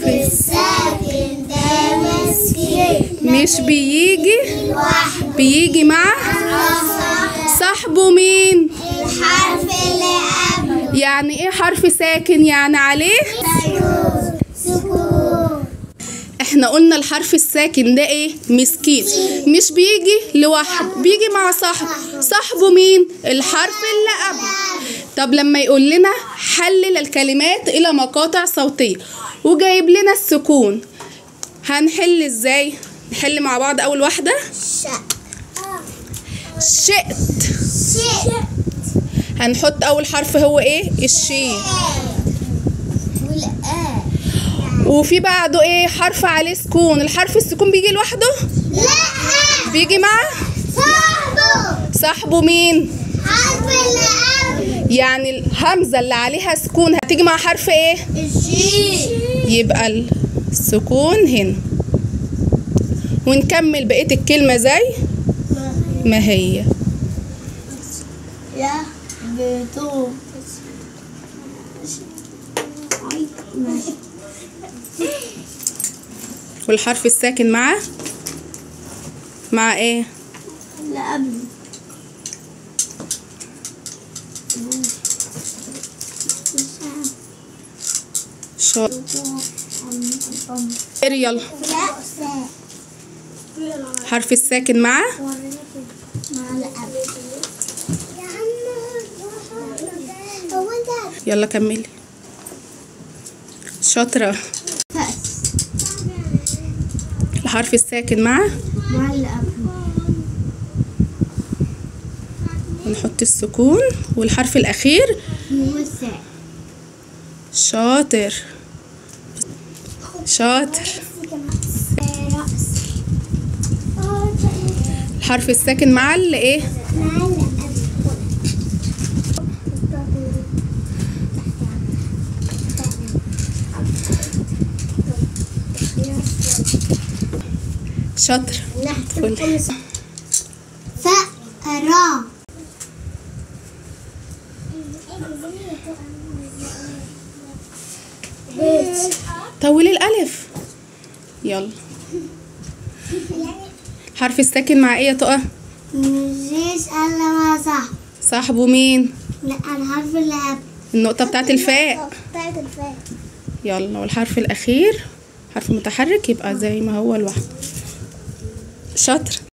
الساكن ده مسكين مش بيجي لوحده بيجي مع صاحبه مين الحرف اللي قبله يعني ايه حرف ساكن يعني عليه سكون سكون احنا قلنا الحرف الساكن ده ايه مسكين مش بيجي لوحده بيجي مع صاحبه صاحبه مين الحرف اللي قبله طب لما يقول لنا حلل الكلمات الى مقاطع صوتيه وجايب لنا السكون هنحل ازاي نحل مع بعض اول واحده شق شئت شق هنحط اول حرف هو ايه الشين والآ وفي بعده ايه حرف عليه سكون الحرف السكون بيجي لوحده لا بيجي مع صاحبه صاحبه مين حرف اللي قبله يعني الهمزة اللي عليها سكون هتيجي مع حرف ايه الشين يبقى السكون هنا ونكمل بقية الكلمة زي ما هي يا بتو والحرف الساكن مع مع ايه اللي قبله شاطر يلا حرف الساكن مع هو انت يلا كملي شاطرة الحرف الساكن مع مع اللي قبله ونحط السكون والحرف الأخير هو الساعة شاطر شاطر رأس الحرف الساكن مع اللي ايه مع اللي شاطر قبله فأرى طولي الألف يلا الحرف الساكن مع ايه يا تقى مجيش إلا ما صح صاحبه مين لا الحرف اللي قبل النقطة بتاعت الفاء بتاعت الفاء يلا والحرف الأخير حرف متحرك يبقى زي ما هو لوحده شاطر